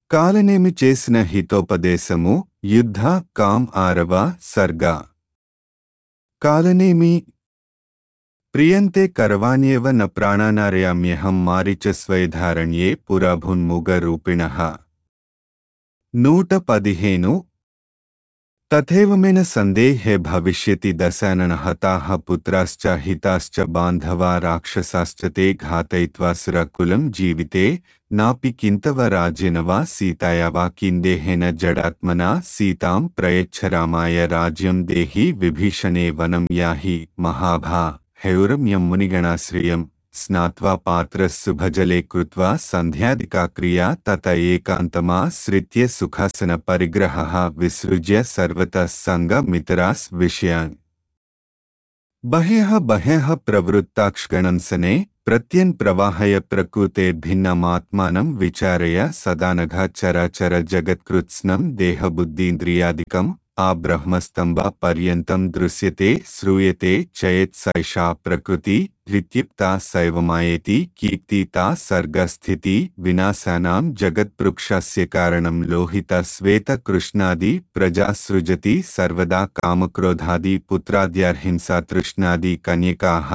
కాలనేమి చేసిన హితోపదేశము యుద్ధ కాం ఆరవ సర్గ కాలనేమి ప్రియంతే కరవాణ్యేవ న ప్రాణానారయామ్యహం మారిచ స్వైధారణ్యే పురభున్ముగరూపిణః నూట పదిహేను తథైవమేన సందేహే భవిష్యతి దశానన హతాః పుత్రాశ్చ హితాశ్చ బాంధవా రాక్షసాశ్చ తే ఘాతయిత్వా సురకులం జీవితే నాపి కింతవ రాజ్యేన వా సీతాయా వా కిందేహేన జడాత్మనా సీతాం ప్రయచ్ఛ రామాయ రాజ్యం దేహి విభీషణే వనం యాహి మహాభా హైరమ్యం మునిగణాశ్రయం స్నాత్వా పాత్రస్సుభజలే కృత్వా సంధ్యాదికా క్రియా తత ఏకాంతమాశ్రిత్య సుఖాసన పరిగ్రహः విసృజ్య సర్వతः సంగమితరాస్ విషయాన్ బహ్యః బహ్యః ప్రవృత్తాక్షగణంసనే ప్రత్యన్ ప్రవాహయ ప్రకృతేర్భిన్నమాత్మానం విచారయ సదానఘ చరాచర జగత్కృత్స్నం దేహబుద్ధీంద్రియాదికం ఆ బ్రహ్మస్తంభ పర్యంతం దృశ్యతే శ్రూయతే చయత్ సైషా ప్రకృతి రిత్యుక్తా శైవమాయేతి కీర్తి తా సర్గస్థితి వినాశానాం జగత్పృక్షస్య కారణం లోహిత శ్వేత కృష్ణాది ప్రజా సృజతి సర్వదా కామక్రోధాది పుత్రాద్యార్హింసా తృష్ణాది కన్యకాః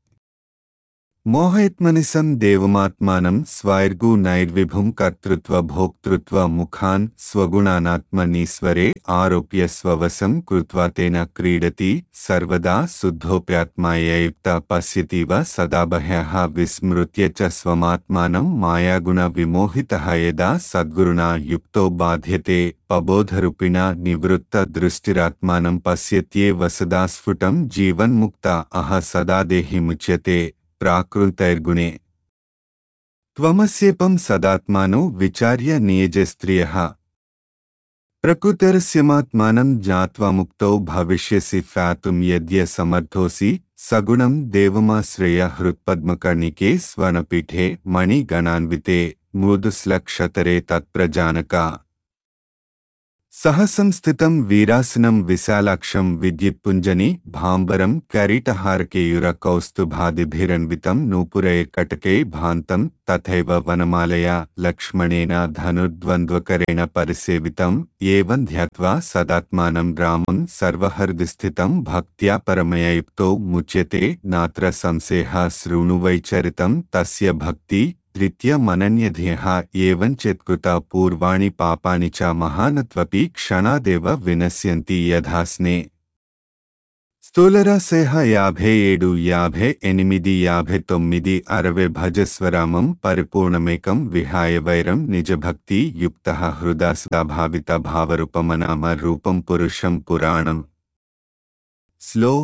మోహయత్మనిసం దేవమాత్మానం స్వైర్గు నైర్విభుం కర్తృత్వ భోక్తృత్వ ముఖాన్ స్వగుణానాత్మనీశ్వరే ఆరోప్య స్వవశం కృత్వా తేన క్రీడతి సర్వదా శుద్ధోప్యాత్మాయయుక్త పశ్యతివ సదా బహ్యః విస్మృత్య చ స్వమాత్మానం మాయాగుణ విమోహితః యదా సద్గురుణా యుక్తో బాధ్యతే పబోధరూపిణా నివృత్త దృష్టిరాత్మానం పశ్యత్యేవ సదా స్ఫుటం జీవన్ముక్త అహ సదా దేహిముచ్యతే ప్రాకృతైర్గుణే త్వమస్యేపం సదాత్మానో విచార్య నియజస్త్రియః ప్రకృతిరస్యమాత్మానం జ్ఞాత్వా ముక్తో భవిష్యసి ఫ్యాతుం యద్య సమర్థోసి సగుణం దేవమాశ్రయ హృత్పద్మకర్ణికే స్వనపీఠే మణిగణాన్వితే మృదుశ్లక్షతరే తత్ప్రజానక సహసంస్థితం వీరాసనం విశాలాక్షం విద్యుత్పుంజని భాంబరం కరీటహారకేయుర కౌస్తుభాదిభిరన్వితం నూపురే కటకే భాంతం తథైవ వనమాలయ లక్ష్మణేన ధనుర్ద్వంద్వకరేణ పరిసేవితం ఏవం ధ్యాత్వా సదాత్మానం రామం సర్వహృదిస్థితం భక్త్యా పరమయయుక్తో ముచ్యతే నాత్ర సంశేహ శృణువైచరితం తస్య భక్తి ధృత్యమనన్యధియः ఏవంచేత్కృత పూర్వాణి పాపాని చ మహానత్వపి క్షణాదేవ వినశ్యంతి యథాస్నే స్థూలరాశయ యాభై ఏడు యాభై ఎనిమిది యాభై తొమ్మిది అరవై భజస్వరామం పరిపూర్ణమేకం విహాయ వైరం నిజభక్తి యుక్త హృదాసభావిత భావరూపమనామ రూపం పురుషం పురాణం స్లో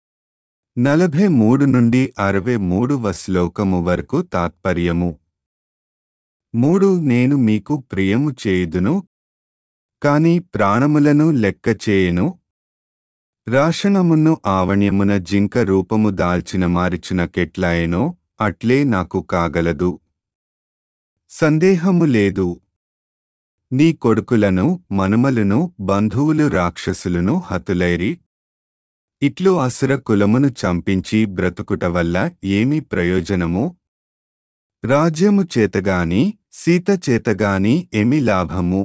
నలభై మూడు నుండి అరవై మూడవ శ్లోకము వరకు తాత్పర్యము మూడు నేను మీకు ప్రియము చేయుదును కాని ప్రాణములను లెక్క చేయను రాషణమును ఆవణ్యమున జింక రూపము దాల్చిన మారిచిన కెట్లాయనో అట్లే నాకు కాగలదు సందేహము లేదు నీ కొడుకులను మనుమలను బంధువులు రాక్షసులను హతులైరి ఇట్లు అసుర కులమును చంపించి బ్రతుకుట వల్ల ఏమి ప్రయోజనము రాజ్యము చేతగాని సీత చేతగాని ఏమి లాభము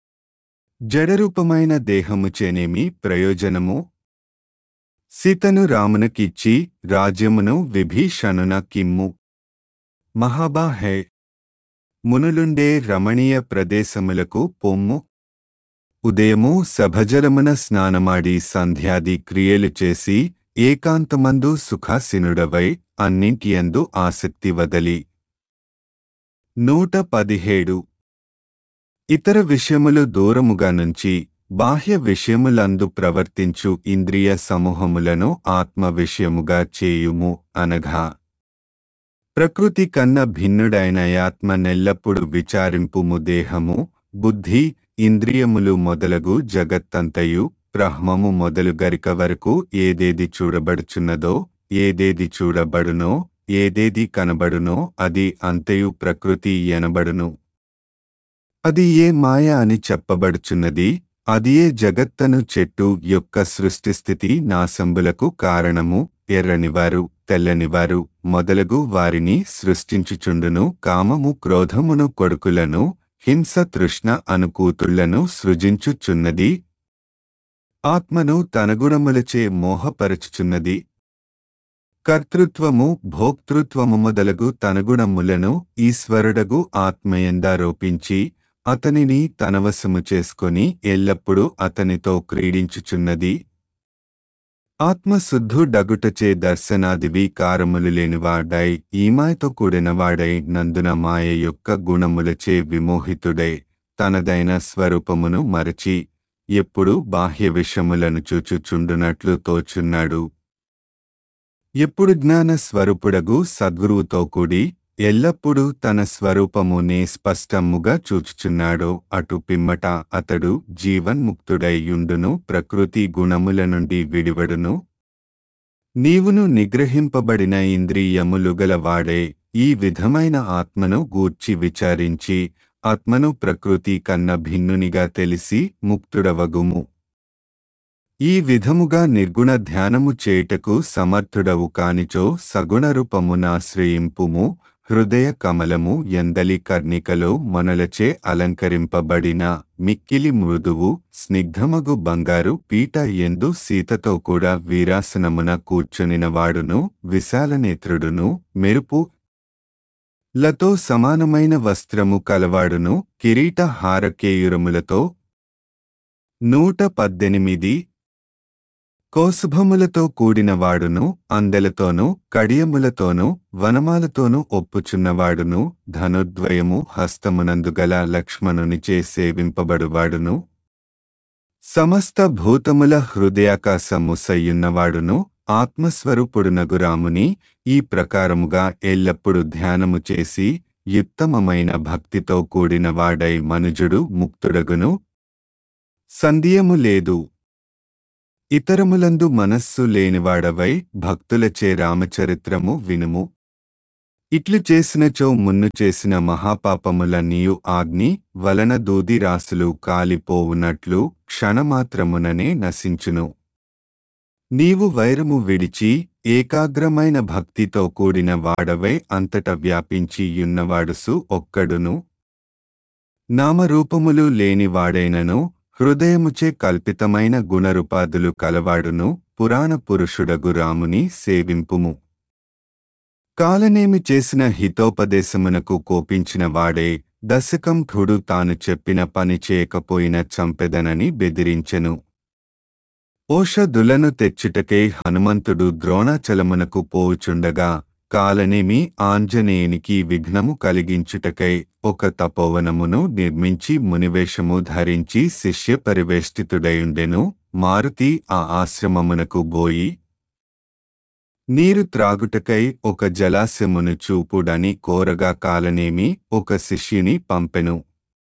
జడరూపమైన దేహము చేనేమి ప్రయోజనము సీతను రామునకిచ్చి రాజ్యమును విభీషణున కిమ్ము మహాబాహే మునులుండే రమణీయ ప్రదేశములకు పొమ్ము ఉదయము సభజలమున స్నానమాడి సంధ్యాది క్రియలు చేసి ఏకాంతమందు సుఖాసీనుడవై అన్నింటియందు ఆసక్తి వదలి నూట పదిహేడు ఇతర విషయములు దూరముగా నుంచి బాహ్య విషయములందు ప్రవర్తించు ఇంద్రియ సమూహములను ఆత్మ విషయముగా చేయుము అనగా ప్రకృతి కన్న భిన్నుడైన ఆత్మ నెల్లప్పుడు విచారింపుము దేహము బుద్ధి ఇంద్రియములు మొదలగు జగత్తంతయు బ్రహ్మము మొదలు గరిక వరకు ఏదేది చూడబడుచున్నదో ఏదేది చూడబడునో ఏదేది కనబడునో అది అంతయు ప్రకృతి ఎనబడును అది ఏ మాయ అని చెప్పబడుచున్నది అది ఏ జగత్తను చెట్టు యొక్క సృష్టిస్థితి నాశంబులకు కారణము ఎర్రనివారు తెల్లనివారు మొదలగు వారిని సృష్టించుచుండును కామము క్రోధమును కొడుకులను హింస తృష్ణ అనుకూతుళ్లను సృజించుచున్నది ఆత్మను తన గుణములచే మోహపరచుచున్నది కర్తృత్వము భోక్తృత్వము మొదలగు తనగుణములను ఈశ్వరుడగు ఆత్మయందారోపించి అతనిని తనవశము చేసుకొని ఎల్లప్పుడూ అతనితో క్రీడించుచున్నది ఆత్మశుద్ధుడగుటచే దర్శనాదివి కారములు లేనివాడై ఈమాయతో కూడినవాడై నందున మాయ యొక్క గుణములచే విమోహితుడై తనదైన స్వరూపమును మరచి ఎప్పుడు బాహ్య విషములను చూచుచుండునట్లు తోచున్నాడు ఎప్పుడు జ్ఞాన స్వరూపుడగు సద్గురువుతో కూడి ఎల్లప్పుడూ తన స్వరూపమునే స్పష్టముగా చూచుచున్నాడో అటు పిమ్మట అతడు జీవన్ముక్తుడైయుండును ప్రకృతి గుణముల నుండి విడివడును నీవును నిగ్రహింపబడిన ఇంద్రియములు గలవాడే ఈ విధమైన ఆత్మను గూర్చి విచారించి ఆత్మను ప్రకృతి కన్న భిన్నునిగా తెలిసి ముక్తుడవగుము ఈ విధముగా నిర్గుణ ధ్యానము చేయుటకు సమర్థుడవు కానిచో సగుణ రూపమునాశ్రయింపుము హృదయ కమలము ఎందలి కర్ణికలో మనలచే అలంకరింపబడిన మిక్కిలి మృదువు స్నిగ్ధమగు బంగారు పీట ఎందు సీతతో కూడా వీరాసనమున కూర్చునినవాడును విశాలనేత్రుడును మెరుపు లతో సమానమైన వస్త్రము కలవాడును కిరీట హారకేయురములతో నూట పద్దెనిమిది కోసుభములతో కూడినవాడును అందెలతోనూ కడియములతోనూ వనమాలతోనూ ఒప్పుచున్నవాడును ధనుద్వయము హస్తమునందుగల లక్ష్మణునిచే సేవింపబడువాడును సమస్త భూతముల హృదయాకాశముసయ్యున్నవాడును ఆత్మస్వరూపుడునగు రాముని ఈ ప్రకారముగా ఎల్లప్పుడు ధ్యానము చేసి యుత్తమమైన భక్తితో కూడినవాడై మనుజుడు ముక్తుడగును సందేయము లేదు ఇతరములందు మనస్సు లేనివాడవై భక్తులచే రామచరిత్రము వినుము ఇట్లు చేసినచో మున్ను చేసిన మహాపాపములన్నీయు ఆగ్ని వలన దూది రాసులు కాలిపోవునట్లు క్షణమాత్రముననే నశించును నీవు వైరము విడిచి ఏకాగ్రమైన భక్తితో కూడిన వాడవై అంతట వ్యాపించి యున్నవాడుసు ఒక్కడును నామరూపములు లేనివాడైనను హృదయముచే కల్పితమైన గుణరూపాదులు కలవాడును పురాణ పురుషుడగు రాముని సేవింపుము కాలనేమి చేసిన హితోపదేశమునకు కోపించిన వాడే దశకం ఖుడు తాను చెప్పిన పని చేయకపోయిన చంపెదనని బెదిరించెను ఓషధులను తెచ్చుటకై హనుమంతుడు ద్రోణాచలమునకు పోవుచుండగా కాలనేమి ఆంజనేయునికి విఘ్నము కలిగించుటకై ఒక తపోవనమును నిర్మించి మునివేషము ధరించి శిష్య పరివేష్టితుడయుండెను మారుతి ఆ ఆశ్రమమునకు బోయి నీరు త్రాగుటకై ఒక జలాశయమును చూపుడని కోరగా కాలనేమి ఒక శిష్యుని పంపెను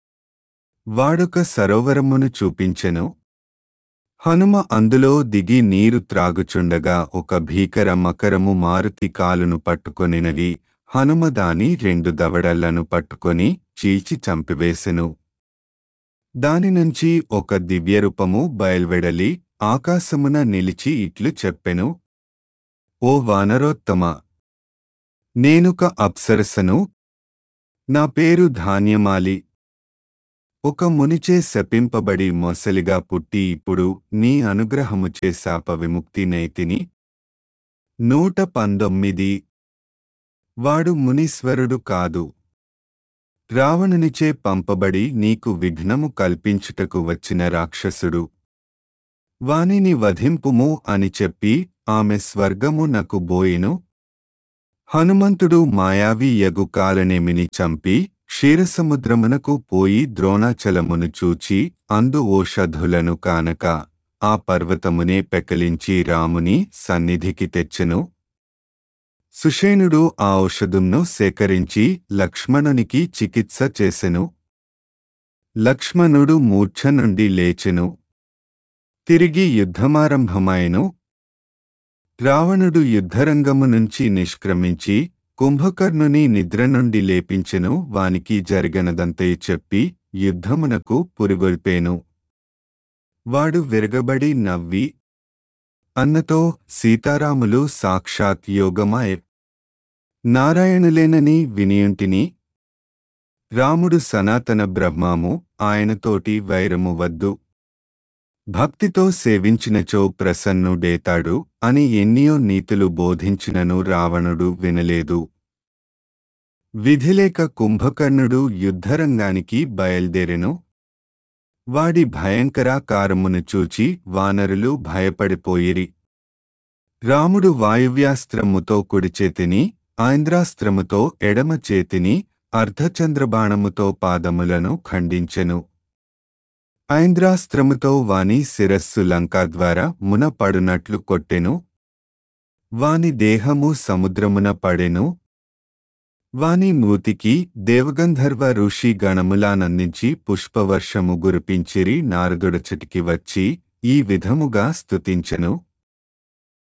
వాడొక సరోవరమును చూపించెను హనుమ అందులో దిగి నీరు త్రాగుచుండగా ఒక భీకర మకరము మారుతి కాలును పట్టుకొనినది హనుమ దాని రెండు దవడలను పట్టుకొని చీచి చంపివేసెను దానినుంచి ఒక దివ్యరూపము బయల్వెడలి ఆకాశమున నిలిచి ఇట్లు చెప్పెను ఓ వానరోత్తమ నేనుక అప్సరసను నా పేరు ధాన్యమాలి ఒక మునిచే శపింపబడి మొసలిగా పుట్టి ఇప్పుడు నీ అనుగ్రహముచే శాప విముక్తి నైతిని నూట పంతొమ్మిది వాడు మునీశ్వరుడు కాదు రావణునిచే పంపబడి నీకు విఘ్నము కల్పించుటకు వచ్చిన రాక్షసుడు వానిని వధింపుము అని చెప్పి ఆమె స్వర్గము నకు బోయెను హనుమంతుడు మాయావి యగు కాలనేమిని చంపి క్షీరసముద్రమునకు పోయి ద్రోణాచలమును చూచి అందు ఓషధులను కానక ఆ పర్వతమునే పెకలించి రాముని సన్నిధికి తెచ్చెను సుషేణుడు ఆ ఔషధంను సేకరించి లక్ష్మణునికి చికిత్స చేసెను లక్ష్మణుడు మూర్ఛ నుండి లేచెను తిరిగి యుద్ధమారంభమాయెను రావణుడు యుద్ధరంగము నుంచి నిష్క్రమించి కుంభకర్ణుని నిద్ర నుండి లేపించెను వానికి జరిగనదంతయు చెప్పి యుద్ధమునకు పురిగొల్పేను వాడు విరగబడి నవ్వి అన్నతో సీతారాములు సాక్షాత్ యోగమాయ నారాయణులేనని వినియుంటిని రాముడు సనాతన బ్రహ్మము ఆయనతోటి వైరము వద్దు భక్తితో సేవించినచో ప్రసన్నుడేతాడు అని ఎన్నియో నీతులు బోధించినను రావణుడు వినలేదు విధిలేక కుంభకర్ణుడు యుద్ధరంగానికి బయల్దేరెను వాడి భయంకరాకారమును చూచి వానరులు భయపడిపోయిరి రాముడు వాయువ్యాస్త్రముతో కుడిచేతిని ఆంధ్రాస్త్రముతో ఎడమ చేతిని అర్ధచంద్రబాణముతో పాదములను ఖండించెను ఐంద్రాస్త్రముతో వాని శిరస్సు లంకా ద్వారా మున పడునట్లు కొట్టెను వాని దేహము సముద్రమున పడెను వాని మూతికి దేవగంధర్వ ఋషి గణములానందించి పుష్పవర్షము గురిపించిరి నారదుడచటికి వచ్చి ఈ విధముగా స్తుతించెను